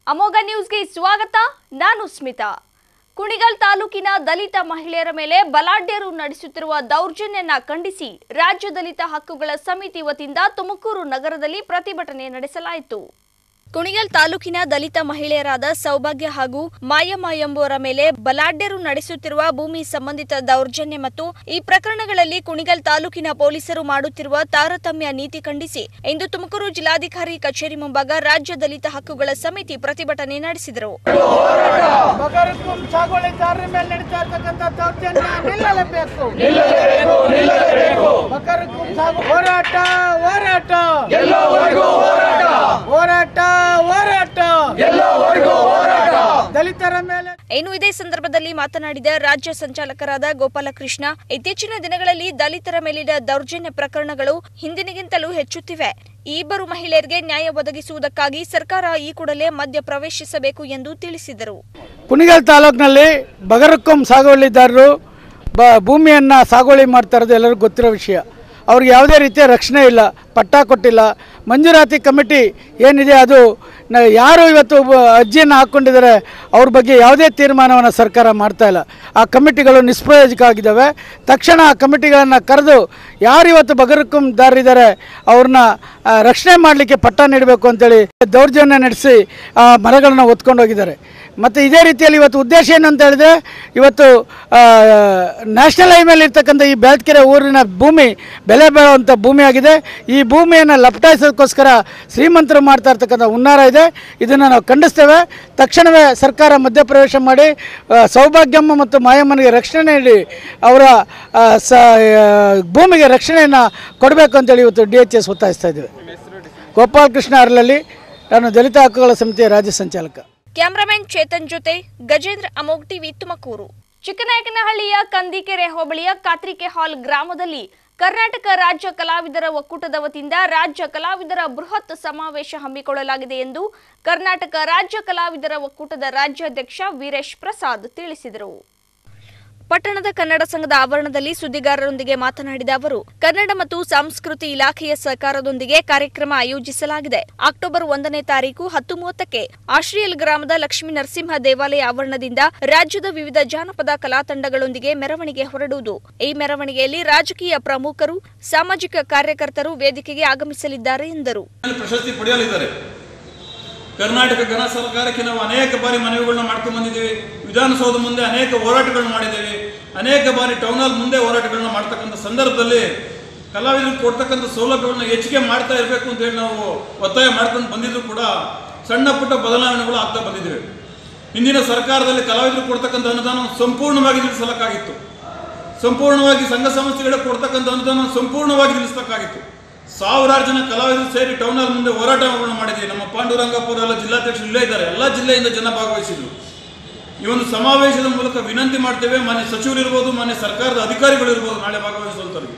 ಅಮೋಘ ನ್ಯೂಸ್ಗೆ ಸ್ವಾಗತ ನಾನು ಸ್ಮಿತಾ ಕುಣಿಗಲ್ ತಾಲೂಕಿನ ದಲಿತ ಮಹಿಳೆಯರ ಮೇಲೆ ಬಲಾಢ್ಯರು ನಡೆಸುತ್ತಿರುವ ದೌರ್ಜನ್ಯನ ಖಂಡಿಸಿ ರಾಜ್ಯ ದಲಿತ ಹಕ್ಕುಗಳ ಸಮಿತಿ ವತಿಯಿಂದ ತುಮಕೂರು ನಗರದಲ್ಲಿ ಪ್ರತಿಭಟನೆ ನಡೆಸಲಾಯಿತು ಕುಣಿಗಲ್ ತಾಲೂಕಿನ ದಲಿತ ಮಹಿಳೆಯರಾದ ಸೌಭಾಗ್ಯ ಹಾಗೂ ಮಾಯಮ್ಮ ಎಂಬುವರ ಮೇಲೆ ಬಲಾಢ್ಯರು ನಡೆಸುತ್ತಿರುವ ಭೂಮಿ ಸಂಬಂಧಿತ ದೌರ್ಜನ್ಯ ಮತ್ತು ಈ ಪ್ರಕರಣಗಳಲ್ಲಿ ಕುಣಿಗಲ್ ತಾಲೂಕಿನ ಪೊಲೀಸರು ಮಾಡುತ್ತಿರುವ ತಾರತಮ್ಯ ನೀತಿ ಖಂಡಿಸಿ ಇಂದು ತುಮಕೂರು ಜಿಲ್ಲಾಧಿಕಾರಿ ಕಚೇರಿ ಮುಂಭಾಗ ರಾಜ್ಯ ದಲಿತ ಹಕ್ಕುಗಳ ಸಮಿತಿ ಪ್ರತಿಭಟನೆ ನಡೆಸಿದರು ಬಗರಕ್ಕೂ ಸಾಗುವಳಿದಾರರ ಮೇಲೆ ನಡೀತಾ ಇರ್ತಕ್ಕಂಥ ದೌರ್ಜನ್ಯ ನಿಲ್ಲಲೇಬೇಕು ಬಗರಕ್ಕೂ ಸಾಗು ಹೋರಾಟ ಹೋರಾಟ ಹೋರಾಟ ಹೋರಾಟ ದಲಿತರ ಮೇಲೆ ಇನ್ನು ಇದೇ ಸಂದರ್ಭದಲ್ಲಿ ಮಾತನಾಡಿದ ರಾಜ್ಯ ಸಂಚಾಲಕರಾದ ಗೋಪಾಲಕೃಷ್ಣ ಇತ್ತೀಚಿನ ದಿನಗಳಲ್ಲಿ ದಲಿತರ ಮೇಲಿನ ದೌರ್ಜನ್ಯ ಪ್ರಕರಣಗಳು ಹಿಂದಿನಗಿಂತಲೂ ಹೆಚ್ಚುತ್ತಿವೆ ಈ ಇಬ್ಬರು ಮಹಿಳೆಯರಿಗೆ ನ್ಯಾಯ ಒದಗಿಸುವುದಕ್ಕಾಗಿ ಸರ್ಕಾರ ಈ ಕೂಡಲೇ ಮಧ್ಯ ಪ್ರವೇಶಿಸಬೇಕು ಎಂದು ತಿಳಿಸಿದರು ಕುಣಿಗಲ್ ತಾಲೂಕಿನಲ್ಲಿ ಬಗರಕ್ಕಂ ಸಾಗುವಳಿದಾರರು ಬ ಭೂಮಿಯನ್ನು ಸಾಗುವಳಿ ಮಾಡ್ತಾ ಇರೋದು ಎಲ್ಲರಿಗೂ ಗೊತ್ತಿರೋ ವಿಷಯ ಅವ್ರಿಗೆ ಯಾವುದೇ ರೀತಿಯ ರಕ್ಷಣೆ ಇಲ್ಲ ಪಟ್ಟ ಕೊಟ್ಟಿಲ್ಲ ಮಂಜೂರಾತಿ ಕಮಿಟಿ ಏನಿದೆ ಅದು ನ- ಯಾರು ಇವತ್ತು ಬ- ಅರ್ಜಿಯನ್ನು ಹಾಕ್ಕೊಂಡಿದ್ದಾರೆ ಅವ್ರ ಬಗ್ಗೆ ಯಾವುದೇ ತೀರ್ಮಾನವನ್ನು ಸರ್ಕಾರ ಮಾಡ್ತಾ ಇಲ್ಲ ಆ ಕಮಿಟಿಗಳು ನಿಷ್ಪ್ರಯೋಜಕ ಆಗಿದ್ದಾವೆ ತಕ್ಷಣ ಆ ಕಮಿಟಿಗಳನ್ನು ಕರೆದು ಯಾರು ಇವತ್ತು ಬಗರಕ್ಕಂದಾರಿದ್ದಾರೆ ಅವ್ರನ್ನ ಆ, ರಕ್ಷಣೆ ಮಾಡಲಿಕ್ಕೆ ಪಟ್ಟ ನೀಡಬೇಕು ಅಂತೇಳಿ ದೌರ್ಜನ್ಯ ನಡೆಸಿ ಆ ಮರಗಳನ್ನ ಹೊತ್ಕೊಂಡು ಹೋಗಿದ್ದಾರೆ ಮತ್ತು ಇದೇ ರೀತಿಯಲ್ಲಿ ಇವತ್ತು ಉದ್ದೇಶ ಏನು ಅಂತ ಹೇಳಿದ್ರೆ ಇವತ್ತು ನ್ಯಾಷನಲ್ ಹೈವೇಲಿ ಇರ್ತಕ್ಕಂಥ ಈ ಬೆಳತ್ಕೆರೆ ಊರಿನ ಭೂಮಿ ಬೆಲೆ ಬಾಳುವಂಥ ಭೂಮಿ ಆಗಿದೆ ಈ ಭೂಮಿಯನ್ನು ಲಪಟಾಯಿಸೋದಕ್ಕೋಸ್ಕರ ಶ್ರೀಮಂತರು ಮಾಡ್ತಾ ಇರ್ತಕ್ಕಂಥ ಹುನ್ನಾರ ಇದೆ ಇದನ್ನು ನಾವು ಖಂಡಿಸ್ತೇವೆ ತಕ್ಷಣವೇ ಸರ್ಕಾರ ಮಧ್ಯಪ್ರವೇಶ ಮಾಡಿ ಆ, ಸೌಭಾಗ್ಯಮ್ಮ ಮತ್ತು ಮಾಯಮ್ಮನಿಗೆ ರಕ್ಷಣೆ ನೀಡಿ ಅವರ ಆ, ಸ ಆ, ಭೂಮಿಗೆ ರಕ್ಷಣೆಯನ್ನು ಕೊಡಬೇಕು ಅಂತೇಳಿ ಇವತ್ತು ಡಿ ಎಚ್ ಎಸ್ ಒತ್ತಾಯಿಸ್ತಾ ಇದ್ದೇವೆ ಗೋಪಾಲಕೃಷ್ಣ ಅರ್ಲಲ್ಲಿ ನಾನು ದಲಿತ ಹಕ್ಕುಗಳ ಸಮಿತಿಯ ರಾಜ್ಯ ಸಂಚಾಲಕ ಕ್ಯಾಮರಾಮನ್ ಚೇತನ್ ಜೊತೆ ಗಜೇಂದ್ರ ಅಮೋಗ್ ಟಿವಿ ತುಮಕೂರು ಚಿಕ್ಕನಾಯಕನಹಳ್ಳಿಯ ಕಂದಿಕೆರೆ ಹೋಬಳಿಯ ಕಾತ್ರಿಕೆ ಹಾಲ್ ಗ್ರಾಮದಲ್ಲಿ ಕರ್ನಾಟಕ ರಾಜ್ಯ ಕಲಾವಿದರ ಒಕ್ಕೂಟದ ವತಿಯಿಂದ ರಾಜ್ಯ ಕಲಾವಿದರ ಬೃಹತ್ ಸಮಾವೇಶ ಹಮ್ಮಿಕೊಳ್ಳಲಾಗಿದೆ ಎಂದು ಕರ್ನಾಟಕ ರಾಜ್ಯ ಕಲಾವಿದರ ಒಕ್ಕೂಟದ ರಾಜ್ಯಾಧ್ಯಕ್ಷ ವೀರೇಶ್ ಪ್ರಸಾದ್ ತಿಳಿಸಿದರು ಪಟ್ಟಣದ ಕನ್ನಡ ಸಂಘದ ಆವರಣದಲ್ಲಿ ಸುದ್ದಿಗಾರರೊಂದಿಗೆ ಮಾತನಾಡಿದ ಅವರು ಕನ್ನಡ ಮತ್ತು ಸಂಸ್ಕೃತಿ ಇಲಾಖೆಯ ಸಹಕಾರದೊಂದಿಗೆ ಕಾರ್ಯಕ್ರಮ ಆಯೋಜಿಸಲಾಗಿದೆ ಅಕ್ಟೋಬರ್ ಒಂದನೇ ತಾರೀಕು ಹತ್ತು ಮೂವತ್ತಕ್ಕೆ ಆಶ್ರಿಯಲ್ ಗ್ರಾಮದ ಲಕ್ಷ್ಮೀ ನರಸಿಂಹ ದೇವಾಲಯ ಆವರಣದಿಂದ ರಾಜ್ಯದ ವಿವಿಧ ಜಾನಪದ ಕಲಾ ತಂಡಗಳೊಂದಿಗೆ ಮೆರವಣಿಗೆ ಹೊರಡುವುದು ಈ ಮೆರವಣಿಗೆಯಲ್ಲಿ ರಾಜಕೀಯ ಪ್ರಮುಖರು ಸಾಮಾಜಿಕ ಕಾರ್ಯಕರ್ತರು ವೇದಿಕೆಗೆ ಆಗಮಿಸಲಿದ್ದಾರೆ ಎಂದರು ಮೇಲೆ ಪ್ರಶಸ್ತಿ ಪಡೆಯಲಿದ್ದಾರೆ ಕರ್ನಾಟಕ ಘನ ಸರ್ಕಾರಕ್ಕೆ ನಾವು ಅನೇಕ ಬಾರಿ ಮನವಿಗಳನ್ನ ಮಾಡ್ಕೊಂಡು ಬಂದಿದ್ದೀವಿ ವಿಧಾನಸೌಧ ಮುಂದೆ ಅನೇಕ ಹೋರಾಟಗಳನ್ನ ಮಾಡಿದ್ದೀವಿ ಅನೇಕ ಬಾರಿ ಟೌನ್ ಹಾಲ್ ಮುಂದೆ ಹೋರಾಟಗಳನ್ನ ಮಾಡ್ತಕ್ಕಂಥ ಸಂದರ್ಭದಲ್ಲಿ ಕಲಾವಿದರಿಗೆ ಕೊಡ್ತಕ್ಕಂಥ ಸೌಲಭ್ಯಗಳನ್ನ ಹೆಚ್ಚಿಗೆ ಮಾಡ್ತಾ ಇರಬೇಕು ಅಂತ ಹೇಳಿ ನಾವು ಒತ್ತಾಯ ಮಾಡ್ಕೊಂಡು ಬಂದಿದ್ರು ಕೂಡ ಸಣ್ಣ ಪುಟ್ಟ ಬದಲಾವಣೆಗಳು ಆಗ್ತಾ ಬಂದಿದ್ದೇವೆ ಹಿಂದಿನ ಸರ್ಕಾರದಲ್ಲಿ ಕಲಾವಿದರು ಕೊಡ್ತಕ್ಕಂಥ ಅನುದಾನ ಸಂಪೂರ್ಣವಾಗಿ ನಿಲ್ಲಿಸಲಕ್ಕಾಗಿತ್ತು ಸಂಪೂರ್ಣವಾಗಿ ಸಂಘ ಸಂಸ್ಥೆಗಳಿಗೆ ಕೊಡ್ತಕ್ಕಂಥ ಅನುದಾನ ಸಂಪೂರ್ಣವಾಗಿ ನಿಲ್ಲಿಸಬೇಕಾಗಿತ್ತು ಸಾವಿರಾರು ಜನ ಕಲಾವಿದರು ಸೇರಿ ಟೌನ್ ಹಾಲ್ ಮುಂದೆ ಹೋರಾಟಗಳನ್ನು ಮಾಡಿದ್ದೀವಿ ನಮ್ಮ ಪಾಂಡುರಂಗಪುರ ಎಲ್ಲ ಜಿಲ್ಲಾಧ್ಯಕ್ಷರು ಇಲ್ಲೇ ಇದ್ದಾರೆ ಎಲ್ಲ ಜಿಲ್ಲೆಯಿಂದ ಜನ ಭಾಗವಹಿಸಿದ್ರು ಈ ಒಂದು ಸಮಾವೇಶದ ಮೂಲಕ ವಿನಂತಿ ಮಾಡ್ತೇವೆ ಮಾನ್ಯ ಸಚಿವರು ಇರ್ಬೋದು ಮಾನ್ಯ ಸರ್ಕಾರದ ಅಧಿಕಾರಿಗಳು ಇರ್ಬೋದು ನಾಳೆ ಭಾಗವಹಿಸುವಂಥವ್ರಿಗೆ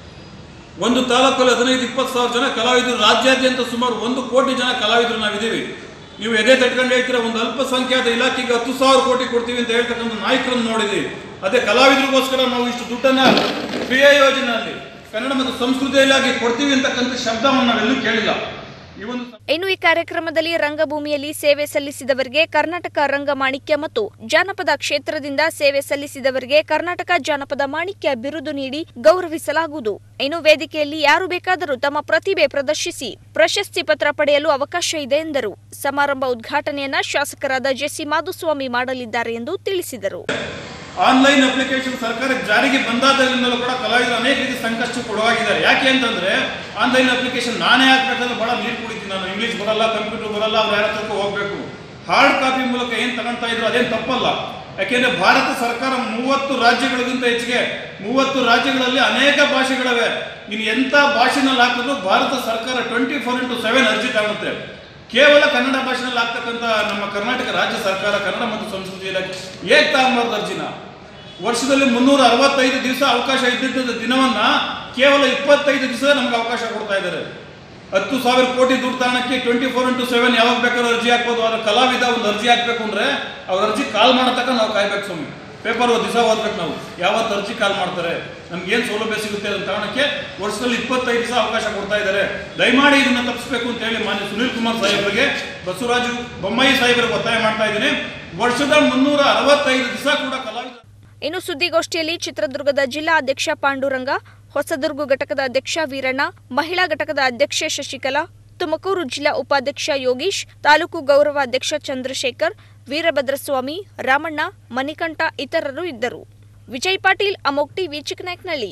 ಒಂದು ತಾಲೂಕಲ್ಲಿ ಹದಿನೈದು ಇಪ್ಪತ್ತು ಸಾವಿರ ಜನ ಕಲಾವಿದರು ರಾಜ್ಯಾದ್ಯಂತ ಸುಮಾರು ಒಂದು ಕೋಟಿ ಜನ ಕಲಾವಿದರು ನಾವಿದ್ದೀವಿ ನೀವು ಎದೆ ತಟ್ಕೊಂಡು ಹೇಳ್ತೀರಾ ಒಂದು ಅಲ್ಪಸಂಖ್ಯಾತ ಇಲಾಖೆಗೆ ಹತ್ತು ಸಾವಿರ ಕೋಟಿ ಕೊಡ್ತೀವಿ ಅಂತ ಹೇಳ್ತಕ್ಕಂಥ ನಾಯಕರನ್ನು ನೋಡಿದ್ದೀವಿ ಅದೇ ಕಲಾವಿದರಿಗೋಸ್ಕರ ನಾವು ಇಷ್ಟು ದುಡ್ಡನ್ನ ಕ್ರಿಯಾ ಯೋಜನೆಯಲ್ಲಿ ಕನ್ನಡ ಮತ್ತು ಸಂಸ್ಕೃತಿ ಇಲಾಖೆ ಕೊಡ್ತೀವಿ ಅಂತಕ್ಕಂಥ ಶಬ್ದವನ್ನು ನಾವೆಲ್ಲೂ ಕೇಳಿಲ್ಲ ಈ ಒಂದು ಇನ್ನು ಈ ಕಾರ್ಯಕ್ರಮದಲ್ಲಿ ರಂಗಭೂಮಿಯಲ್ಲಿ ಸೇವೆ ಸಲ್ಲಿಸಿದವರಿಗೆ ಕರ್ನಾಟಕ ರಂಗ ಮಾಣಿಕ್ಯ ಮತ್ತು ಜಾನಪದ ಕ್ಷೇತ್ರದಿಂದ ಸೇವೆ ಸಲ್ಲಿಸಿದವರಿಗೆ ಕರ್ನಾಟಕ ಜಾನಪದ ಮಾಣಿಕ್ಯ ಬಿರುದು ನೀಡಿ ಗೌರವಿಸಲಾಗುವುದು ಇನ್ನು ವೇದಿಕೆಯಲ್ಲಿ ಯಾರು ಬೇಕಾದರೂ ತಮ್ಮ ಪ್ರತಿಭೆ ಪ್ರದರ್ಶಿಸಿ ಪ್ರಶಸ್ತಿ ಪತ್ರ ಪಡೆಯಲು ಅವಕಾಶ ಇದೆ ಎಂದರು ಸಮಾರಂಭ ಉದ್ಘಾಟನೆಯನ್ನ ಶಾಸಕರಾದ ಜೆಸಿ ಮಾಧುಸ್ವಾಮಿ ಮಾಡಲಿದ್ದಾರೆ ಎಂದು ತಿಳಿಸಿದರು ಆನ್ಲೈನ್ ಅಪ್ಲಿಕೇಶನ್ ಸರ್ಕಾರ ಜಾರಿಗೆ ಬಂದಾದಾಗಲಿಂದಲೂ ಕೂಡ ಕಲಾವಿದರು ಅನೇಕ ರೀತಿ ಸಂಕಷ್ಟ ಕೊಡುವಾಗಿದ್ದಾರೆ ಯಾಕೆ ಅಂತಂದ್ರೆ ಆನ್ಲೈನ್ ಅಪ್ಲಿಕೇಶನ್ ನಾನೇ ಹಾಕ್ಬೇಕಂದ್ರೆ ಬಹಳ ನೀರು ಕುಡಿತೀನಿ ನಾನು ಇಂಗ್ಲೀಷ್ ಬರಲ್ಲ ಕಂಪ್ಯೂಟರ್ ಬರಲ್ಲ ಅವ್ರು ಯಾರ ಹತ್ರಕ್ಕೂ ಹೋಗ್ಬೇಕು ಹಾರ್ಡ್ ಕಾಪಿ ಮೂಲಕ ಏನು ತಗೊಳ್ತಾ ಇದ್ರು ಅದೇನು ತಪ್ಪಲ್ಲ ಯಾಕೆಂದ್ರೆ ಭಾರತ ಸರ್ಕಾರ ಮೂವತ್ತು ರಾಜ್ಯಗಳಿಗಿಂತ ಹೆಚ್ಚಿಗೆ ಮೂವತ್ತು ರಾಜ್ಯಗಳಲ್ಲಿ ಅನೇಕ ಭಾಷೆಗಳಿವೆ ಇನ್ನು ಎಂಥ ಭಾಷೆನಲ್ಲಿ ಹಾಕಿದ್ರು ಭಾರತ ಸರ್ಕಾರ ಟ್ವೆಂಟಿ ಫೋರ್ ಇಂಟು ಸೆವೆನ್ ಅರ್ಜಿ ತಗೊಳುತ್ತೆ ಕೇವಲ ಕನ್ನಡ ಭಾಷೆನಲ್ಲಿ ಆಗ್ತಕ್ಕಂಥ ನಮ್ಮ ಕರ್ನಾಟಕ ರಾಜ್ಯ ಸರ್ಕಾರ ಕನ್ನಡ ಮತ್ತು ಸಂಸ್ಕೃತಿ ಇಲಾಖೆ ಏಕ್ ತಗೊಂಬಾರ್ದು ಅರ್ಜಿನ ವರ್ಷದಲ್ಲಿ ಮುನ್ನೂರ ಅರವತ್ತೈದು ದಿವಸ ಅವಕಾಶ ಇದ್ದಿದ್ದ ದಿನವನ್ನ ಕೇವಲ ಇಪ್ಪತ್ತೈದು ದಿವಸ ನಮ್ಗೆ ಅವಕಾಶ ಕೊಡ್ತಾ ಇದ್ದಾರೆ ಹತ್ತು ಸಾವಿರ ಕೋಟಿ ದುಡ್ಡು ತಾಣಕ್ಕೆ ಟ್ವೆಂಟಿ ಫೋರ್ ಇಂಟು ಸೆವೆನ್ ಯಾವಾಗ ಬೇಕಾದ್ರೂ ಅರ್ಜಿ ಹಾಕ್ಬೋದು ಆದ್ರೆ ಕಲಾವಿದ ಒಂದು ಅರ್ಜಿ ಹಾಕ್ಬೇಕು ಅಂದ್ರೆ ಅವ್ರ ಅರ್ಜಿ ಕಾಲ್ ಮಾಡತಕ್ಕ ನಾವು ಕಾಯ್ಬೇಕು ಸ್ವಾಮಿ ಪೇಪರ್ ದಿವಸ ಓದ್ಬೇಕು ನಾವು ಯಾವತ್ತು ಅರ್ಜಿ ಕಾಲ್ ಮಾಡ್ತಾರೆ ನಮ್ಗೆ ಏನು ಸೌಲಭ್ಯ ಸಿಗುತ್ತೆ ಅನ್ನೋ ಕಾರಣಕ್ಕೆ ವರ್ಷದಲ್ಲಿ ಇಪ್ಪತ್ತೈದು ದಿವಸ ಅವಕಾಶ ಕೊಡ್ತಾ ಇದ್ದಾರೆ ದಯಮಾಡಿ ಇದನ್ನ ತಪ್ಪಿಸ್ಬೇಕು ಅಂತ ಹೇಳಿ ಮಾನ್ಯ ಸುನೀಲ್ ಕುಮಾರ್ ಸಾಹೇಬರಿಗೆ ಬಸವರಾಜು ಬೊಮ್ಮಾಯಿ ಸಾಹೇಬರಿಗೆ ಒತ್ತಾಯ ಮಾಡ್ತಾ ಇದ್ದೀನಿ ವರ್ಷದ ಮುನ್ನೂರ ಅರವತ್ತೈದು ದಿವಸ ಕೂಡ ಕಲಾವಿದ ಇನ್ನು ಸುದ್ದಿಗೋಷ್ಠಿಯಲ್ಲಿ ಚಿತ್ರದುರ್ಗದ ಜಿಲ್ಲಾ ಅಧ್ಯಕ್ಷ ಪಾಂಡುರಂಗ ಹೊಸದುರ್ಗ ಘಟಕದ ಅಧ್ಯಕ್ಷ ವೀರಣ್ಣ ಮಹಿಳಾ ಘಟಕದ ಅಧ್ಯಕ್ಷೆ ಶಶಿಕಲಾ ತುಮಕೂರು ಜಿಲ್ಲಾ ಉಪಾಧ್ಯಕ್ಷ ಯೋಗೀಶ್ ತಾಲೂಕು ಗೌರವ ಅಧ್ಯಕ್ಷ ಚಂದ್ರಶೇಖರ್ ವೀರಭದ್ರಸ್ವಾಮಿ ರಾಮಣ್ಣ ಮಣಿಕಂಠ ಇತರರು ಇದ್ದರು ವಿಜಯ್ ಪಾಟೀಲ್ ಅಮೋಕ್ ಟಿವಿ ಚಿಕ್ಕನಾಯ್ಕನಹಳ್ಳಿ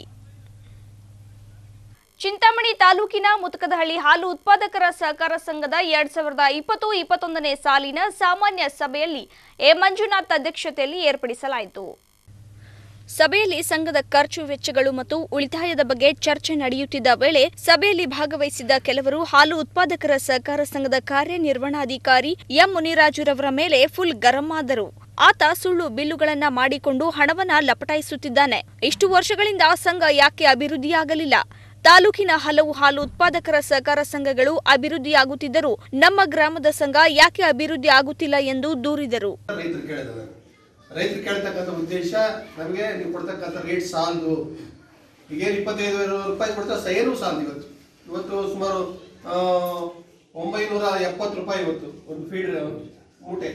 ಚಿಂತಾಮಣಿ ತಾಲೂಕಿನ ಮುತಕದಹಳ್ಳಿ ಹಾಲು ಉತ್ಪಾದಕರ ಸಹಕಾರ ಸಂಘದ ಎರಡ್ ಸಾವಿರದ ಇಪ್ಪತ್ತು ಇಪ್ಪತ್ತೊಂದನೇ ಸಾಲಿನ ಸಾಮಾನ್ಯ ಸಭೆಯಲ್ಲಿ ಎ ಮಂಜುನಾಥ್ ಅಧ್ಯಕ್ಷತೆಯಲ್ಲಿ ಏರ್ಪಡಿಸಲಾಯಿತು ಸಭೆಯಲ್ಲಿ ಸಂಘದ ಖರ್ಚು ವೆಚ್ಚಗಳು ಮತ್ತು ಉಳಿತಾಯದ ಬಗ್ಗೆ ಚರ್ಚೆ ನಡೆಯುತ್ತಿದ್ದ ವೇಳೆ ಸಭೆಯಲ್ಲಿ ಭಾಗವಹಿಸಿದ್ದ ಕೆಲವರು ಹಾಲು ಉತ್ಪಾದಕರ ಸಹಕಾರ ಸಂಘದ ಕಾರ್ಯನಿರ್ವಹಣಾಧಿಕಾರಿ ಎಂ ಮುನಿರಾಜುರವರ ಮೇಲೆ ಫುಲ್ ಗರಂ ಆದರು ಆತ ಸುಳ್ಳು ಬಿಲ್ಲುಗಳನ್ನ ಮಾಡಿಕೊಂಡು ಹಣವನ್ನ ಲಪಟಾಯಿಸುತ್ತಿದ್ದಾನೆ ಇಷ್ಟು ವರ್ಷಗಳಿಂದ ಸಂಘ ಯಾಕೆ ಅಭಿವೃದ್ಧಿಯಾಗಲಿಲ್ಲ ತಾಲೂಕಿನ ಹಲವು ಹಾಲು ಉತ್ಪಾದಕರ ಸಹಕಾರ ಸಂಘಗಳು ಅಭಿವೃದ್ಧಿಯಾಗುತ್ತಿದ್ದರೂ ನಮ್ಮ ಗ್ರಾಮದ ಸಂಘ ಯಾಕೆ ಅಭಿವೃದ್ಧಿ ಆಗುತ್ತಿಲ್ಲ ಎಂದು ದೂರಿದರು ರೈತರು ಕೇಳಿದ್ದಾರೆ ರೈತರು ಕೇಳ್ತಕ್ಕಂಥ ಉದ್ದೇಶ ನಮಗೆ ನೀವು ಕೊಡ್ತಕ್ಕಂಥ ರೇಟ್ ಸಾಲದು ಈಗೇನು ಇಪ್ಪತ್ತೈದು ರೂಪಾಯಿ ಕೊಡ್ತಾ ಸ ಏನೂ ಸಾಲದು ಇವತ್ತು ಇವತ್ತು ಸುಮಾರು ಆ, ಒಂಬೈನೂರ ಎಪ್ಪತ್ತು ರೂಪಾಯಿ ಇವತ್ತು ಒಂದು ಫೀಡ್ ಮೂಟೆ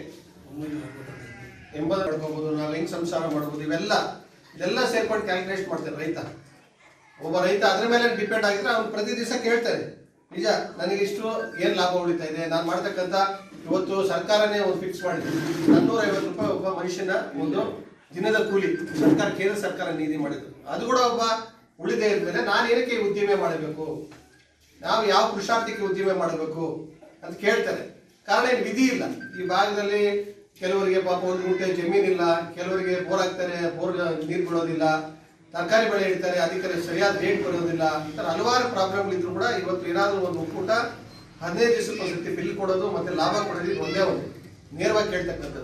ಎಂಬತ್ತು ಮಾಡ್ಕೋಬೋದು ನಾವು ಹೆಂಗ್ ಸಂಸಾರ ಮಾಡ್ಬೋದು ಇವೆಲ್ಲ ಇದೆಲ್ಲ ಸೇರ್ಕೊಂಡು ಕ್ಯಾಲ್ಕುಲೇಟ್ ಮಾಡ್ತಾರೆ ರೈತ ಒಬ್ಬ ರೈತ ಅದ್ರ ಮೇಲೆ ಡಿಪೆಂಡ್ ಆಗಿದ್ರೆ ಅವ್ನು ಪ್ರತಿ ದಿವಸ ಕೇಳ್ತಾರೆ ನಿಜ ನನಗೆ ಇಷ್ಟು ಏನ್ ಲಾಭ ಉಳಿತಾ ಇದೆ ನಾನು ಮಾಡ್ತಕ್ಕಂಥ ಇವತ್ತು ಸರ್ಕಾರನೇ ಒಂದು ಫಿಕ್ಸ್ ಮಾಡಿದೆ ನಾನ್ನೂರ ಐವತ್ತು ರೂಪಾಯಿ ಒಬ್ಬ ಮನುಷ್ಯನ ಒಂದು ದಿನದ ಕೂಲಿ ಸರ್ಕಾರ ಕೇಂದ್ರ ಸರ್ಕಾರ ನಿಧಿ ಮಾಡಿದ್ರು ಅದು ಕೂಡ ಒಬ್ಬ ಉಳಿದೇ ಇದ್ಮೇಲೆ ನಾನು ಏನಕ್ಕೆ ಈ ಉದ್ದಿಮೆ ಮಾಡಬೇಕು ನಾವು ಯಾವ ಪುರುಷಾರ್ಥಕ್ಕೆ ಉದ್ದಿಮೆ ಮಾಡಬೇಕು ಅಂತ ಕೇಳ್ತಾರೆ ಕಾರಣ ಏನು ವಿಧಿ ಇಲ್ಲ ಈ ಭಾಗದಲ್ಲಿ ಕೆಲವರಿಗೆ ಪಾಪ ಒಂದು ಗುಂಟೆ ಜಮೀನಿಲ್ಲ ಕೆಲವರಿಗೆ ಬೋರ್ ಹಾಕ್ತಾರೆ ಬೋರ್ ನೀರು ಬಿಡೋದಿಲ್ಲ ತರಕಾರಿ ಬೆಳೆ ಇಡ್ತಾರೆ ಅದಕ್ಕೆ ಸರಿಯಾದ ರೇಟ್ ಬರೋದಿಲ್ಲ ಈ ಥರ ಹಲವಾರು ಪ್ರಾಬ್ಲಮ್ ಇದ್ರು ಕೂಡ ಇವತ್ತು ಏನಾದರೂ ಒಂದು ಒಕ್ಕೂಟ ಹದಿನೈದು ದಿವಸಕ್ಕೆ ಒಂದ್ಸತಿ ಬಿಲ್ ಕೊಡೋದು ಮತ್ತೆ ಲಾಭ ಕೊಡೋದು ಇದು ಒಂದೇ ಒಂದು ನೇರವಾಗಿ ಕೇಳ್ತಕ್ಕಂಥದ್ದು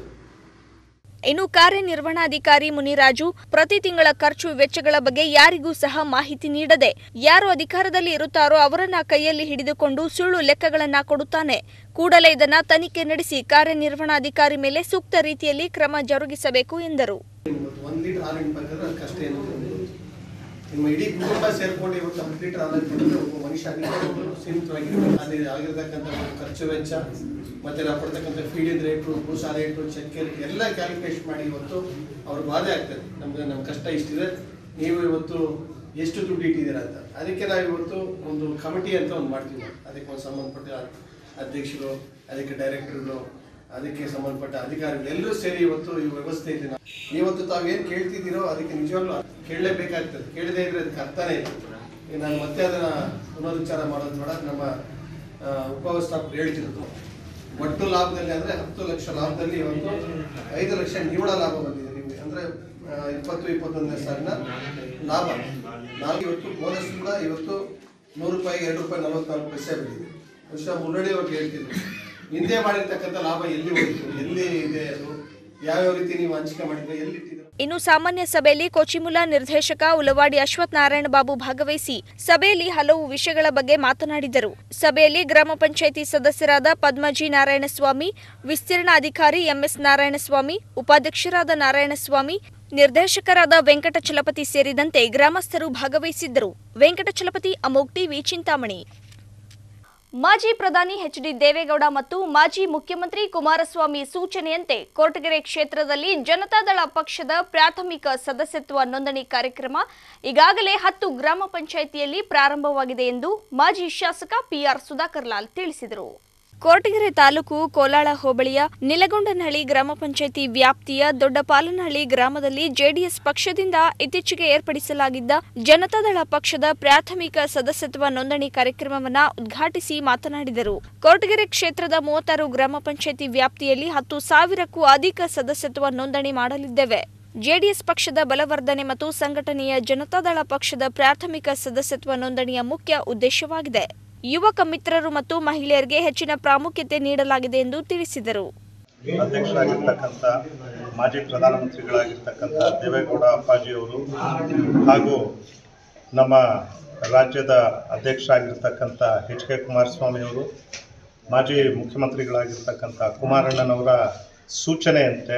ಇನ್ನು ಕಾರ್ಯನಿರ್ವಹಣಾಧಿಕಾರಿ ಮುನಿರಾಜು ಪ್ರತಿ ತಿಂಗಳ ಖರ್ಚು ವೆಚ್ಚಗಳ ಬಗ್ಗೆ ಯಾರಿಗೂ ಸಹ ಮಾಹಿತಿ ನೀಡದೆ ಯಾರು ಅಧಿಕಾರದಲ್ಲಿ ಇರುತ್ತಾರೋ ಅವರನ್ನ ಕೈಯಲ್ಲಿ ಹಿಡಿದುಕೊಂಡು ಸುಳ್ಳು ಲೆಕ್ಕಗಳನ್ನ ಕೊಡುತ್ತಾನೆ ಕೂಡಲೇ ಇದನ್ನ ತನಿಖೆ ನಡೆಸಿ ಕಾರ್ಯನಿರ್ವಹಣಾಧಿಕಾರಿ ಮೇಲೆ ಸೂಕ್ತ ರೀತಿಯಲ್ಲಿ ಕ್ರಮ ಜರುಗಿಸಬೇಕು ಎಂದರು ಇವತ್ತು ಒಂದು ಲೀಟರ್ ಹಾಲು ಹಿಂಡ್ಬೇಕಾದ್ರೆ ಅದು ಕಷ್ಟ ಏನು ಅಂತ ನಮ್ಗೆ ಗೊತ್ತು. ನಿಮ್ಮ ಇಡೀ ಕುಟುಂಬ ಸೇರ್ಕೊಂಡು ಇವತ್ತು ಹತ್ತು ಲೀಟರ್ ಹಾಲು ಕೊಡಿದ್ರೆ ಒಬ್ಬ ಮನುಷ್ಯ ಅದಕ್ಕೆ ಸೀಮಿತವಾಗಿರ್ಬೇಕು ಅಲ್ಲಿ ಆಗಿರ್ತಕ್ಕಂಥ ಒಂದು ಖರ್ಚು ವೆಚ್ಚ ಮತ್ತೆ ನಾವು ಕೊಡ್ತಕ್ಕಂಥ ಫೀಡಿನ ರೇಟು ಭೂಸಾ ರೇಟು ಚಕ್ಕೆ ರೇಟ್ ಎಲ್ಲ ಕ್ಯಾಲ್ಕುಲೇಷನ್ ಮಾಡಿ ಇವತ್ತು ಅವ್ರ ಬಾಧೆ ಆಗ್ತದೆ ನಮ್ಗೆ ನಮ್ಮ ಕಷ್ಟ ಇಷ್ಟಿದೆ ನೀವು ಇವತ್ತು ಎಷ್ಟು ದುಡ್ಡು ಇಟ್ಟಿದ್ದೀರಾ ಅಂತ ಅದಕ್ಕೆ ನಾವು ಇವತ್ತು ಒಂದು ಕಮಿಟಿ ಅಂತ ಒಂದು ಮಾಡ್ತೀವಿ ನಾವು. ಅದಕ್ಕೆ ಒಂದು ಸಂಬಂಧಪಟ್ಟ ಅಧ್ಯಕ್ಷರು ಅದಕ್ಕೆ ಡೈರೆಕ್ಟರ್ಗಳು ಅದಕ್ಕೆ ಸಂಬಂಧಪಟ್ಟ ಅಧಿಕಾರಿಗಳು ಎಲ್ಲರೂ ಸೇರಿ ಇವತ್ತು ಈ ವ್ಯವಸ್ಥೆ ಇದೆ ನಾವು. ಇವತ್ತು ತಾವೇನು ಕೇಳ್ತಿದ್ದೀರೋ ಅದಕ್ಕೆ ನಿಜವಾಗ್ಲೂ ಕೇಳಲೇಬೇಕಾಗ್ತದೆ ಕೇಳದೇ ಇದ್ರೆ ಅದಕ್ಕೆ ಅರ್ಥನೇ ಇಲ್ಲ ಈಗ ನಾನು ಮತ್ತೆ ಅದನ್ನ ಪುನರುಚ್ಚಾರ ಮಾಡೋದು ಬೇಡ ನಮ್ಮ ಆ, ಉಪವ್ಯವಸ್ಥಾಪಕರು ಹೇಳ್ತಿರೋದು ಒಟ್ಟು ಲಾಭದಲ್ಲಿ ಅಂದ್ರೆ ಹತ್ತು ಲಕ್ಷ ಲಾಭದಲ್ಲಿ ಇವತ್ತು ಐದು ಲಕ್ಷ ನಿವ್ವಳ ಲಾಭ ಬಂದಿದೆ ನಿಮಗೆ ಅಂದ್ರೆ ಆ, ಇಪ್ಪತ್ತು ಇಪ್ಪತ್ತೊಂದನೇ ಸಾಲಿನ ಲಾಭ ನಾವು ಇವತ್ತು ಬೋನಸ್ ಕೂಡ ಇವತ್ತು ನೂರು ರೂಪಾಯಿ ಎರಡು ರೂಪಾಯಿ ನಲವತ್ನಾಲ್ಕು ಪೈಸೆ ಬಂದಿದೆ ಬಹುಶಃ ಮುನ್ನಡೆ ಅವ್ರು ಹೇಳ್ತಿದ್ರು ಹಿಂದೆ ಮಾಡಿರ್ತಕ್ಕಂಥ ಲಾಭ ಎಲ್ಲಿ ಹೋಯ್ತು ಎಲ್ಲಿ ಇದೆ ಅದು ಯಾವ್ಯಾವ ರೀತಿ ನೀವು ಹಂಚಿಕೆ ಮಾಡಿದ್ರೆ ಎಲ್ಲಿ ಇಟ್ಟಿದ್ರು ಇನ್ನು ಸಾಮಾನ್ಯ ಸಭೆಯಲ್ಲಿ ಕೊಚಿಮುಲ ನಿರ್ದೇಶಕ ಉಲವಾಡಿ ಅಶ್ವಥ್ ನಾರಾಯಣ ಬಾಬು ಭಾಗವಹಿಸಿ ಸಭೆಯಲ್ಲಿ ಹಲವು ವಿಷಯಗಳ ಬಗ್ಗೆ ಮಾತನಾಡಿದರು ಸಭೆಯಲ್ಲಿ ಗ್ರಾಮ ಪಂಚಾಯಿತಿ ಸದಸ್ಯರಾದ ಪದ್ಮಜಿ ನಾರಾಯಣಸ್ವಾಮಿ ವಿಸ್ತೀರ್ಣ ಅಧಿಕಾರಿ ಎಂಎಸ್ ನಾರಾಯಣಸ್ವಾಮಿ ಉಪಾಧ್ಯಕ್ಷರಾದ ನಾರಾಯಣಸ್ವಾಮಿ ನಿರ್ದೇಶಕರಾದ ವೆಂಕಟಚಲಪತಿ ಸೇರಿದಂತೆ ಗ್ರಾಮಸ್ಥರು ಭಾಗವಹಿಸಿದ್ದರು ವೆಂಕಟಚಲಪತಿ ಅಮೋಗ್ ಟಿವಿ ಚಿಂತಾಮಣಿ ಮಾಜಿ ಪ್ರಧಾನಿ ಎಚ್ ಡಿ ದೇವೇಗೌಡ ಮತ್ತು ಮಾಜಿ ಮುಖ್ಯಮಂತ್ರಿ ಕುಮಾರಸ್ವಾಮಿ ಸೂಚನೆಯಂತೆ ಕೊರಟಗೆರೆ ಕ್ಷೇತ್ರದಲ್ಲಿ ಜನತಾದಳ ಪಕ್ಷದ ಪ್ರಾಥಮಿಕ ಸದಸ್ಯತ್ವ ನೋಂದಣಿ ಕಾರ್ಯಕ್ರಮ ಈಗಾಗಲೇ ಹತ್ತು ಗ್ರಾಮ ಪಂಚಾಯಿತಿಯಲ್ಲಿ ಪ್ರಾರಂಭವಾಗಿದೆ ಎಂದು ಮಾಜಿ ಶಾಸಕ ಪಿಆರ್ ಸುಧಾಕರ್ ಲಾಲ್ ತಿಳಿಸಿದರು ಕೊರಟಗೆರೆ ತಾಲೂಕು ಕೋಲಾಳ ಹೋಬಳಿಯ ನಿಲಗೊಂಡನಹಳ್ಳಿ ಗ್ರಾಮ ಪಂಚಾಯಿತಿ ವ್ಯಾಪ್ತಿಯ ದೊಡ್ಡಪಾಲನಹಳ್ಳಿ ಗ್ರಾಮದಲ್ಲಿ ಜೆಡಿಎಸ್ ಪಕ್ಷದಿಂದ ಇತ್ತೀಚೆಗೆ ಏರ್ಪಡಿಸಲಾಗಿದ್ದ ಜನತಾದಳ ಪಕ್ಷದ ಪ್ರಾಥಮಿಕ ಸದಸ್ಯತ್ವ ನೋಂದಣಿ ಕಾರ್ಯಕ್ರಮವನ್ನ ಉದ್ಘಾಟಿಸಿ ಮಾತನಾಡಿದರು ಕೊರಟಗೆರೆ ಕ್ಷೇತ್ರದ ಮೂವತ್ತಾರು ಗ್ರಾಮ ಪಂಚಾಯಿತಿ ವ್ಯಾಪ್ತಿಯಲ್ಲಿ ಹತ್ತು ಸಾವಿರಕ್ಕೂ ಅಧಿಕ ಸದಸ್ಯತ್ವ ನೋಂದಣಿ ಮಾಡಲಿದ್ದೇವೆ ಜೆಡಿಎಸ್ ಪಕ್ಷದ ಬಲವರ್ಧನೆ ಮತ್ತು ಸಂಘಟನೆಯ ಜನತಾದಳ ಪಕ್ಷದ ಪ್ರಾಥಮಿಕ ಸದಸ್ಯತ್ವ ನೋಂದಣಿಯ ಮುಖ್ಯ ಉದ್ದೇಶವಾಗಿದೆ ಯುವಕ ಮಿತ್ರರು ಮತ್ತು ಮಹಿಳೆಯರಿಗೆ ಹೆಚ್ಚಿನ ಪ್ರಾಮುಖ್ಯತೆ ನೀಡಲಾಗಿದೆ ಎಂದು ತಿಳಿಸಿದರು ಅಧ್ಯಕ್ಷರಾಗಿರ್ತಕ್ಕಂಥ ಮಾಜಿ ಪ್ರಧಾನಮಂತ್ರಿಗಳಾಗಿರ್ತಕ್ಕಂಥ ದೇವೇಗೌಡ ಅಪ್ಪಾಜಿಯವರು ಹಾಗೂ ನಮ್ಮ ರಾಜ್ಯದ ಅಧ್ಯಕ್ಷರಾಗಿರ್ತಕ್ಕಂಥ ಎಚ್ ಕೆ ಕುಮಾರಸ್ವಾಮಿಯವರು ಮಾಜಿ ಮುಖ್ಯಮಂತ್ರಿಗಳಾಗಿರ್ತಕ್ಕಂಥ ಕುಮಾರಣ್ಣನವರ ಸೂಚನೆಯಂತೆ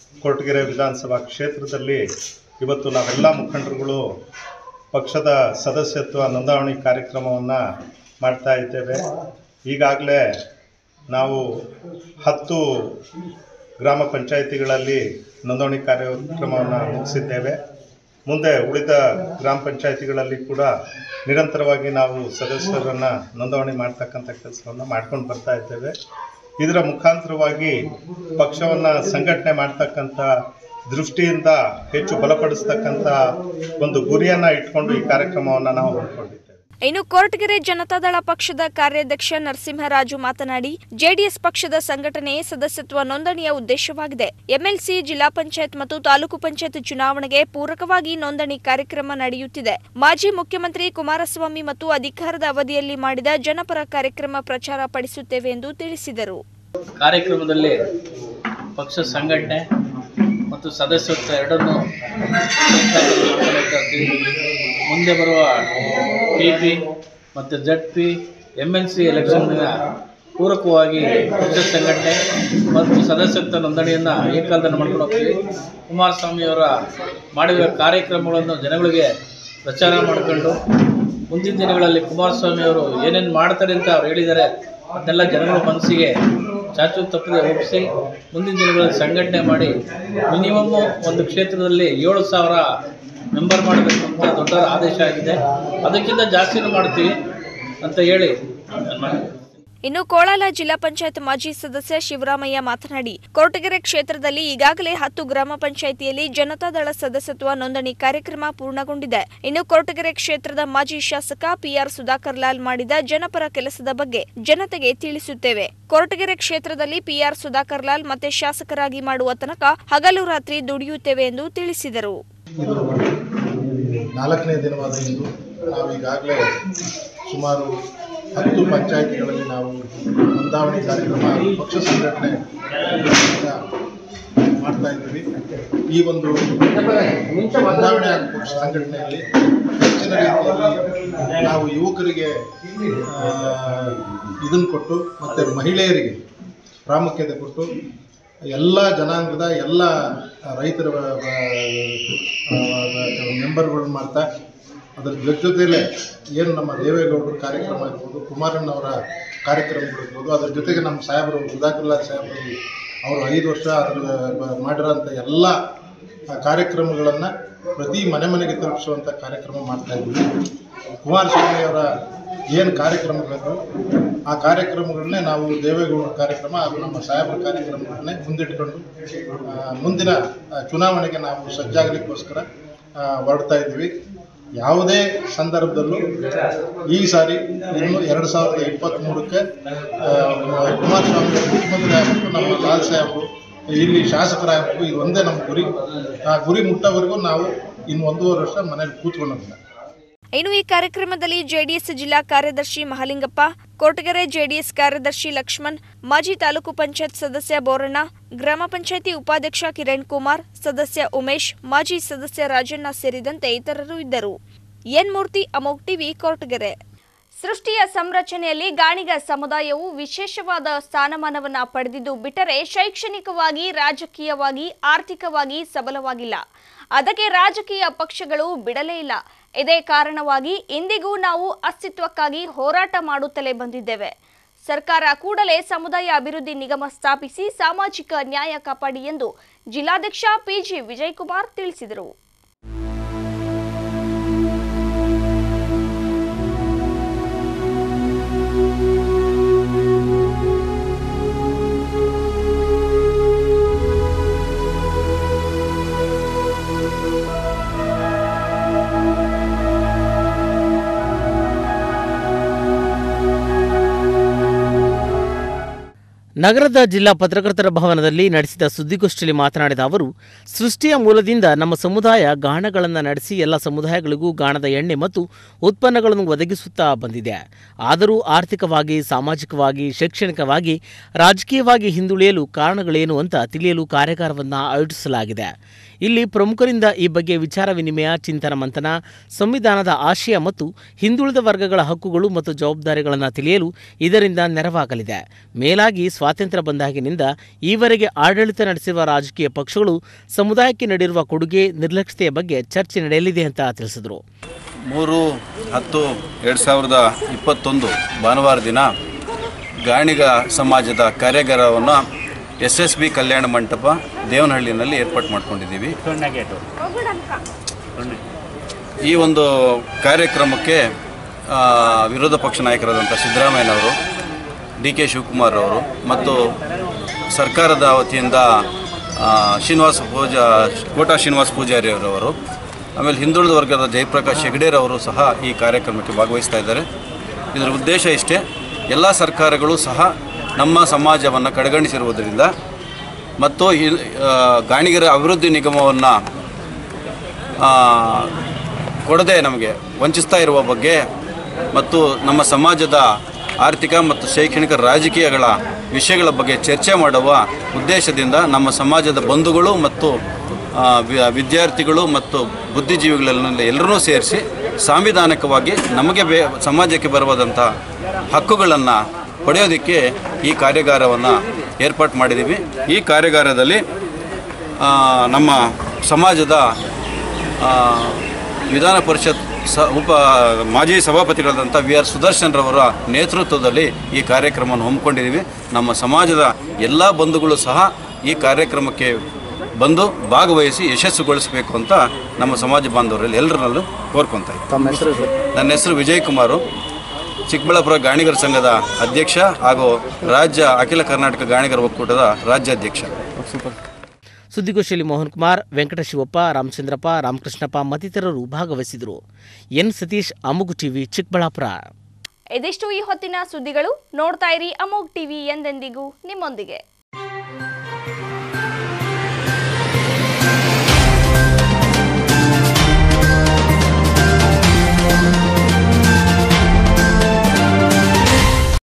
ಕೊರಟಗೆರೆ ವಿಧಾನಸಭಾ ಕ್ಷೇತ್ರದಲ್ಲಿ ಇವತ್ತು ನಾವೆಲ್ಲ ಮುಖಂಡರುಗಳು ಪಕ್ಷದ ಸದಸ್ಯತ್ವ ನೋಂದಣಿ ಕಾರ್ಯಕ್ರಮವನ್ನು ಮಾಡ್ತಾ ಇದ್ದೇವೆ ಈಗಾಗಲೇ ನಾವು ಹತ್ತು ಗ್ರಾಮ ಪಂಚಾಯಿತಿಗಳಲ್ಲಿ ನೋಂದಣಿ ಕಾರ್ಯಕ್ರಮವನ್ನು ಮುಗಿಸಿದ್ದೇವೆ ಮುಂದೆ ಉಳಿದ ಗ್ರಾಮ ಪಂಚಾಯಿತಿಗಳಲ್ಲಿ ಕೂಡ ನಿರಂತರವಾಗಿ ನಾವು ಸದಸ್ಯರನ್ನು ನೋಂದಣಿ ಮಾಡ್ತಕ್ಕಂಥ ಕೆಲಸವನ್ನು ಮಾಡ್ಕೊಂಡು ಬರ್ತಾ ಇದ್ದೇವೆ ಇದರ ಮುಖಾಂತರವಾಗಿ ಪಕ್ಷವನ್ನು ಸಂಘಟನೆ ಮಾಡ್ತಕ್ಕಂಥ ದೃಷ್ಟಿಯಿಂದ ಹೆಚ್ಚು ಬಲಪಡಿಸ್ತಕ್ಕಂಥ ಒಂದು ಗುರಿಯನ್ನು ಇಟ್ಕೊಂಡು ಈ ಕಾರ್ಯಕ್ರಮವನ್ನು ನಾವು ಹಮ್ಮಿಕೊಂಡಿದ್ದೇವೆ ಇನ್ನು ಕೊರಟಗೆರೆ ಜನತಾದಳ ಪಕ್ಷದ ಕಾರ್ಯಾಧ್ಯಕ್ಷ ನರಸಿಂಹರಾಜು ಮಾತನಾಡಿ ಜೆಡಿಎಸ್ ಪಕ್ಷದ ಸಂಘಟನೆ ಸದಸ್ಯತ್ವ ನೋಂದಣಿಯ ಉದ್ದೇಶವಾಗಿದೆ ಎಂಎಲ್ಸಿ ಜಿಲ್ಲಾ ಪಂಚಾಯತ್ ಮತ್ತು ತಾಲೂಕು ಪಂಚಾಯತ್ ಚುನಾವಣೆಗೆ ಪೂರಕವಾಗಿ ನೋಂದಣಿ ಕಾರ್ಯಕ್ರಮ ನಡೆಯುತ್ತಿದೆ ಮಾಜಿ ಮುಖ್ಯಮಂತ್ರಿ ಕುಮಾರಸ್ವಾಮಿ ಮತ್ತು ಅಧಿಕಾರದ ಅವಧಿಯಲ್ಲಿ ಮಾಡಿದ ಜನಪರ ಕಾರ್ಯಕ್ರಮ ಪ್ರಚಾರ ಪಡಿಸುತ್ತೇವೆ ಎಂದು ತಿಳಿಸಿದರು ಕಾರ್ಯಕ್ರಮದಲ್ಲಿ ಪಕ್ಷ ಸಂಘಟನೆ ಮತ್ತು ಸದಸ್ಯತ್ವ ಎರಡನ್ನೂ ಮುಂದೆ ಬರುವ ಟಿ ಪಿ ಮತ್ತು Z P M N C ಎಲೆಕ್ಷನ್ನ ಪೂರಕವಾಗಿ ಪಕ್ಷ ಸಂಘಟನೆ ಮತ್ತು ಸದಸ್ಯತ್ವ ನೋಂದಣಿಯನ್ನು ಏಕಾಲದಲ್ಲಿ ಮಾಡ್ಕೊಂಡು ಹೋಗ್ತೀವಿ ಕುಮಾರಸ್ವಾಮಿಯವರ ಮಾಡಿರುವ ಕಾರ್ಯಕ್ರಮಗಳನ್ನು ಜನಗಳಿಗೆ ಪ್ರಚಾರ ಮಾಡಿಕೊಂಡು ಮುಂದಿನ ದಿನಗಳಲ್ಲಿ ಕುಮಾರಸ್ವಾಮಿ ಅವರು ಏನೇನು ಮಾಡ್ತಾರೆ ಅಂತ ಅವ್ರು ಹೇಳಿದ್ದಾರೆ ಅದನ್ನೆಲ್ಲ ಜನಗಳ ಮನಸ್ಸಿಗೆ ಚಾಚು ತಪ್ಪದೆ ಒಪ್ಪಿಸಿ ಮುಂದಿನ ದಿನಗಳಲ್ಲಿ ಸಂಘಟನೆ ಮಾಡಿ ಮಿನಿಮಮ್ಮು ಒಂದು ಕ್ಷೇತ್ರದಲ್ಲಿ ಏಳು ಸಾವಿರ ಮೆಂಬರ್ ಮಾಡಬೇಕು ಅಂತ ದೊಡ್ಡ ಆದೇಶ ಆಗಿದೆ ಅದಕ್ಕಿಂತ ಜಾಸ್ತಿನೂ ಮಾಡ್ತೀವಿ ಅಂತ ಹೇಳಿ ನಾನು ಮಾತು ಇನ್ನು ಕೋಳಾಲ ಜಿಲ್ಲಾ ಪಂಚಾಯತ್ ಮಾಜಿ ಸದಸ್ಯ ಶಿವರಾಮಯ್ಯ ಮಾತನಾಡಿ ಕೊರಟಗೆರೆ ಕ್ಷೇತ್ರದಲ್ಲಿ ಈಗಾಗಲೇ ಹತ್ತು ಗ್ರಾಮ ಪಂಚಾಯಿತಿಯಲ್ಲಿ ಜನತಾದಳ ಸದಸ್ಯತ್ವ ನೋಂದಣಿ ಕಾರ್ಯಕ್ರಮ ಪೂರ್ಣಗೊಂಡಿದೆ ಇನ್ನು ಕೊರಟಗೆರೆ ಕ್ಷೇತ್ರದ ಮಾಜಿ ಶಾಸಕ ಪಿಆರ್ ಸುಧಾಕರ್ ಲಾಲ್ ಮಾಡಿದ ಜನಪರ ಕೆಲಸದ ಬಗ್ಗೆ ಜನತೆಗೆ ತಿಳಿಸುತ್ತೇವೆ ಕೊರಟಗೆರೆ ಕ್ಷೇತ್ರದಲ್ಲಿ ಪಿಆರ್ ಸುಧಾಕರ್ ಲಾಲ್ ಮತ್ತೆ ಶಾಸಕರಾಗಿ ಮಾಡುವ ತನಕ ಹಗಲು ರಾತ್ರಿ ದುಡಿಯುತ್ತೇವೆ ಎಂದು ತಿಳಿಸಿದರು ಇದು ನಾಲ್ಕನೇ ದಿನವಾದ ಇಂದು ನಾವು ಈಗಾಗಲೇ ಸುಮಾರು ಹತ್ತು ಪಂಚಾಯಿತಿಗಳಲ್ಲಿ ನಾವು ನೋಂದಾವಣಿ ಕಾರ್ಯಕ್ರಮ ಪಕ್ಷ ಸಂಘಟನೆ ಮಾಡ್ತಾ ಇದ್ದೀವಿ ಈ ಒಂದು ನೋಂದಾವಣೆ ಹಾಗೂ ಪಕ್ಷ ಸಂಘಟನೆಯಲ್ಲಿ ಹೆಚ್ಚಿನ ರೀತಿಯಲ್ಲಿ ನಾವು ಯುವಕರಿಗೆ ಇದನ್ನು ಕೊಟ್ಟು ಮತ್ತು ಮಹಿಳೆಯರಿಗೆ ಪ್ರಾಮುಖ್ಯತೆ ಕೊಟ್ಟು ಎಲ್ಲ ಜನಾಂಗದ ಎಲ್ಲ ರೈತರ ಮೆಂಬರ್ಗಳನ್ನ ಮಾಡ್ತಾ ಅದರ ಜೊತೆ ಜೊತೆಯಲ್ಲೇ ಏನು ನಮ್ಮ ದೇವೇಗೌಡರ ಕಾರ್ಯಕ್ರಮ ಇರ್ಬೋದು ಕುಮಾರಣ್ಣವರ ಕಾರ್ಯಕ್ರಮಗಳಿರ್ಬೋದು ಅದ್ರ ಜೊತೆಗೆ ನಮ್ಮ ಸಾಹೇಬರು ಸುಧಾಕರ್ಲಾಲ್ ಸಾಹೇಬರು ಅವರು ಐದು ವರ್ಷ ಅದ್ರ ಬ- ಮಾಡಿರೋಂಥ ಎಲ್ಲ ಕಾರ್ಯಕ್ರಮಗಳನ್ನು ಪ್ರತಿ ಮನೆ ಮನೆಗೆ ತಲುಪಿಸುವಂಥ ಕಾರ್ಯಕ್ರಮ ಮಾಡ್ತಾ ಇದ್ದೀವಿ ಕುಮಾರಸ್ವಾಮಿಯವರ ಏನು ಕಾರ್ಯಕ್ರಮಗಳಿದ್ರು ಆ ಕಾರ್ಯಕ್ರಮಗಳನ್ನೇ ನಾವು ದೇವೇಗೌಡರ ಕಾರ್ಯಕ್ರಮ ಹಾಗೂ ನಮ್ಮ ಸಾಹೇಬರ ಕಾರ್ಯಕ್ರಮಗಳನ್ನೇ ಮುಂದಿಟ್ಕೊಂಡು ಆ, ಮುಂದಿನ ಆ, ಚುನಾವಣೆಗೆ ನಾವು ಸಜ್ಜಾಗಲಿಕ್ಕೋಸ್ಕರ ಆ, ಹೊರಡ್ತಾ ಇದ್ದೀವಿ ಯಾವುದೇ ಸಂದರ್ಭದಲ್ಲೂ ಈ ಸಾರಿ ಇನ್ನು ಎರಡು ಸಾವಿರದ ಇಪ್ಪತ್ತ್ಮೂರಕ್ಕೆ ಕುಮಾರಸ್ವಾಮಿ ಅವರು ಮುಖ್ಯಮಂತ್ರಿ ಆಗಬೇಕು ನಮ್ಮ ಲಾಲ್ ಸಾಹೇಬರು ಇಲ್ಲಿ ಶಾಸಕರಾಗಬೇಕು ಇದು ಒಂದೇ ನಮ್ಮ ಗುರಿ ಆ ಗುರಿ ಮುಟ್ಟೋವರೆಗೂ ನಾವು ಇನ್ನು ಒಂದೂವರೆ ವರ್ಷ ಮನೇಲಿ ಕೂತ್ಕೊಳ್ಳೋದಿಲ್ಲ ಇನ್ನು ಈ ಕಾರ್ಯಕ್ರಮದಲ್ಲಿ ಜೆಡಿಎಸ್ ಜಿಲ್ಲಾ ಕಾರ್ಯದರ್ಶಿ ಮಹಾಲಿಂಗಪ್ಪ ಕೊರಟಗೆರೆ ಜೆಡಿಎಸ್ ಕಾರ್ಯದರ್ಶಿ ಲಕ್ಷ್ಮಣ್ ಮಾಜಿ ತಾಲೂಕು ಪಂಚಾಯತ್ ಸದಸ್ಯ ಬೋರಣ್ಣ ಗ್ರಾಮ ಪಂಚಾಯಿತಿ ಉಪಾಧ್ಯಕ್ಷ ಕಿರಣ್ ಕುಮಾರ್ ಸದಸ್ಯ ಉಮೇಶ್ ಮಾಜಿ ಸದಸ್ಯ ರಾಜಣ್ಣ ಸೇರಿದಂತೆ ಇತರರು ಇದ್ದರು ಎನ್ ಮೂರ್ತಿ ಅಮೋಕ್ ಟಿವಿ ಕೊರಟಗೆರೆ ಸೃಷ್ಟಿಯ ಸಂರಚನೆಯಲ್ಲಿ ಗಾಣಿಗ ಸಮುದಾಯವು ವಿಶೇಷವಾದ ಸ್ಥಾನಮಾನವನ್ನ ಪಡೆದಿದ್ದು ಬಿಟ್ಟರೆ ಶೈಕ್ಷಣಿಕವಾಗಿ ರಾಜಕೀಯವಾಗಿ ಆರ್ಥಿಕವಾಗಿ ಸಬಲವಾಗಿಲ್ಲ ಅದಕ್ಕೆ ರಾಜಕೀಯ ಪಕ್ಷಗಳು ಬಿಡಲೇ ಇಲ್ಲ ಇದೇ ಕಾರಣವಾಗಿ ಇಂದಿಗೂ ನಾವು ಅಸ್ತಿತ್ವಕ್ಕಾಗಿ ಹೋರಾಟ ಮಾಡುತ್ತಲೇ ಬಂದಿದ್ದೇವೆ ಸರ್ಕಾರ ಕೂಡಲೇ ಸಮುದಾಯ ಅಭಿವೃದ್ಧಿ ನಿಗಮ ಸ್ಥಾಪಿಸಿ ಸಾಮಾಜಿಕ ನ್ಯಾಯ ಕಾಪಾಡಿ ಎಂದು ಜಿಲ್ಲಾಧ್ಯಕ್ಷ ಪಿಜಿ ವಿಜಯಕುಮಾರ್ ತಿಳಿಸಿದರು ನಗರದ ಜಿಲ್ಲಾ ಪತ್ರಕರ್ತರ ಭವನದಲ್ಲಿ ನಡೆಸಿದ ಸುದ್ದಿಗೋಷ್ಠಿಯಲ್ಲಿ ಮಾತನಾಡಿದ ಅವರು ಸೃಷ್ಟಿಯ ಮೂಲದಿಂದ ನಮ್ಮ ಸಮುದಾಯ ಗಾಣಗಳನ್ನು ನಡೆಸಿ ಎಲ್ಲ ಸಮುದಾಯಗಳಿಗೂ ಗಾಣದ ಎಣ್ಣೆ ಮತ್ತು ಉತ್ಪನ್ನಗಳನ್ನು ಒದಗಿಸುತ್ತಾ ಬಂದಿದೆ ಆದರೂ ಆರ್ಥಿಕವಾಗಿ ಸಾಮಾಜಿಕವಾಗಿ ಶೈಕ್ಷಣಿಕವಾಗಿ ರಾಜಕೀಯವಾಗಿ ಹಿಂದುಳಿಯಲು ಕಾರಣಗಳೇನು ಅಂತ ತಿಳಿಯಲು ಕಾರ್ಯಾಗಾರವನ್ನು ಆಯೋಜಿಸಲಾಗಿದೆ ಇಲ್ಲಿ ಪ್ರಮುಖರಿಂದ ಈ ಬಗ್ಗೆ ವಿಚಾರ ವಿನಿಮಯ ಚಿಂತನ ಮಂಥನ ಸಂವಿಧಾನದ ಆಶಯ ಮತ್ತು ಹಿಂದುಳಿದ ವರ್ಗಗಳ ಹಕ್ಕುಗಳು ಮತ್ತು ಜವಾಬ್ದಾರಿಗಳನ್ನು ತಿಳಿಯಲು ಇದರಿಂದ ನೆರವಾಗಲಿದೆ ಮೇಲಾಗಿ ಸ್ವಾ ಸ್ವಾತಂತ್ರ್ಯ ಬಂದಾಗಿನಿಂದ ಈವರೆಗೆ ಆಡಳಿತ ನಡೆಸಿರುವ ರಾಜಕೀಯ ಪಕ್ಷಗಳು ಸಮುದಾಯಕ್ಕೆ ನೀಡಿರುವ ಕೊಡುಗೆ ನಿರ್ಲಕ್ಷ್ಯತೆಯ ಬಗ್ಗೆ ಚರ್ಚೆ ನಡೆಯಲಿದೆ ಅಂತ ತಿಳಿಸಿದರು ಮೂರು ಹತ್ತು ಎರಡು ಸಾವಿರದ ಇಪ್ಪತ್ತೊಂದು ಭಾನುವಾರ ದಿನ ಗಾಣಿಗ ಸಮಾಜದ ಕಾರ್ಯಾಗಾರವನ್ನು ಎಸ್ ಎಸ್ ಬಿ ಕಲ್ಯಾಣ ಮಂಟಪ ದೇವನಹಳ್ಳಿನಲ್ಲಿ ಏರ್ಪಾಡು ಮಾಡ್ಕೊಂಡಿದ್ದೀವಿ ಈ ಒಂದು ಕಾರ್ಯಕ್ರಮಕ್ಕೆ ಆ, ವಿರೋಧ ಪಕ್ಷ ನಾಯಕರಾದಂಥ ಸಿದ್ದರಾಮಯ್ಯನವರು ಡಿ ಕೆ ಶಿವಕುಮಾರ್ ಅವರು ಮತ್ತು ಸರ್ಕಾರದ ವತಿಯಿಂದ ಆ, ಶ್ರೀನಿವಾಸ ಪೂಜಾ ಕೋಟಾ ಶ್ರೀನಿವಾಸ ಪೂಜಾರಿ ಅವರವರು ಆಮೇಲೆ ಹಿಂದುಳಿದ ವರ್ಗದ ಜಯಪ್ರಕಾಶ್ ಹೆಗಡೇರ್ ಅವರು ಸಹ ಈ ಕಾರ್ಯಕ್ರಮಕ್ಕೆ ಭಾಗವಹಿಸ್ತಾ ಇದ್ದಾರೆ ಇದರ ಉದ್ದೇಶ ಇಷ್ಟೇ ಎಲ್ಲ ಸರ್ಕಾರಗಳು ಸಹ ನಮ್ಮ ಸಮಾಜವನ್ನು ಕಡೆಗಣಿಸಿರುವುದರಿಂದ ಮತ್ತು ಈ ಆ, ಗಾಣಿಗರ ಅಭಿವೃದ್ಧಿ ನಿಗಮವನ್ನು ಕೊಡದೆ ನಮಗೆ ವಂಚಿಸ್ತಾ ಇರುವ ಬಗ್ಗೆ ಮತ್ತು ನಮ್ಮ ಸಮಾಜದ ಆರ್ಥಿಕ ಮತ್ತು ಶೈಕ್ಷಣಿಕ ರಾಜಕೀಯಗಳ ವಿಷಯಗಳ ಬಗ್ಗೆ ಚರ್ಚೆ ಮಾಡುವ ಉದ್ದೇಶದಿಂದ ನಮ್ಮ ಸಮಾಜದ ಬಂಧುಗಳು ಮತ್ತು ಆ, ವಿ- ವಿದ್ಯಾರ್ಥಿಗಳು ಮತ್ತು ಬುದ್ಧಿಜೀವಿಗಳೆಲ್ಲ ಎಲ್ಲರನ್ನೂ ಸೇರಿಸಿ ಸಾಂವಿಧಾನಿಕವಾಗಿ ನಮಗೆ ಬೇ ಸಮಾಜಕ್ಕೆ ಬರುವುದಂಥ ಹಕ್ಕುಗಳನ್ನು ಪಡೆಯೋದಕ್ಕೆ ಈ ಕಾರ್ಯಾಗಾರವನ್ನು ಏರ್ಪಾಟ್ ಮಾಡಿದ್ದೀವಿ ಈ ಕಾರ್ಯಾಗಾರದಲ್ಲಿ ಆ, ನಮ್ಮ ಸಮಾಜದ ಆ, ವಿಧಾನ ಪರಿಷತ್ ಸ ಉಪ ಮಾಜಿ ಸಭಾಪತಿಗಳಾದಂಥ ವಿ ಆರ್ ಸುದರ್ಶನ್ ರವರ ನೇತೃತ್ವದಲ್ಲಿ ಈ ಕಾರ್ಯಕ್ರಮವನ್ನು ಹಮ್ಮಿಕೊಂಡಿದ್ದೀವಿ ನಮ್ಮ ಸಮಾಜದ ಎಲ್ಲ ಬಂಧುಗಳು ಸಹ ಈ ಕಾರ್ಯಕ್ರಮಕ್ಕೆ ಬಂದು ಭಾಗವಹಿಸಿ ಯಶಸ್ಸುಗೊಳಿಸಬೇಕು ಅಂತ ನಮ್ಮ ಸಮಾಜ ಬಾಂಧವರಲ್ಲಿ ಎಲ್ಲರನ್ನಲ್ಲೂ ಕೋರ್ಕೊತಾ ಇದ್ದೀನಿ ನನ್ನ ಹೆಸರು ವಿಜಯ್ ಕುಮಾರು ಚಿಕ್ಕಬಳ್ಳಾಪುರ ಗಾಣಿಗರ ಸಂಘದ ಅಧ್ಯಕ್ಷ ಹಾಗೂ ರಾಜ್ಯ ಅಖಿಲ ಕರ್ನಾಟಕ ಗಾಣಿಗರ ಒಕ್ಕೂಟದ ರಾಜ್ಯಾಧ್ಯಕ್ಷ ಸುದ್ದಿಗೋಷ್ಠಿಯಲ್ಲಿ ಮೋಹನ್ ಕುಮಾರ್ ವೆಂಕಟ ಶಿವಪ್ಪ ರಾಮಚಂದ್ರಪ್ಪ ರಾಮಕೃಷ್ಣಪ್ಪ ಮತ್ತಿತರರು ಭಾಗವಹಿಸಿದರು ಎನ್ ಸತೀಶ್ ಅಮುಗು ಟಿವಿ ಚಿಕ್ಕಬಳ್ಳಾಪುರ ಇದಿಷ್ಟು ಈ ಹೊತ್ತಿನ ಸುದ್ದಿಗಳು ನೋಡ್ತಾ ಇರಿ ಅಮೋಗ್ ಟಿವಿ ಎಂದೆಂದಿಗೂ ನಿಮ್ಮೊಂದಿಗೆ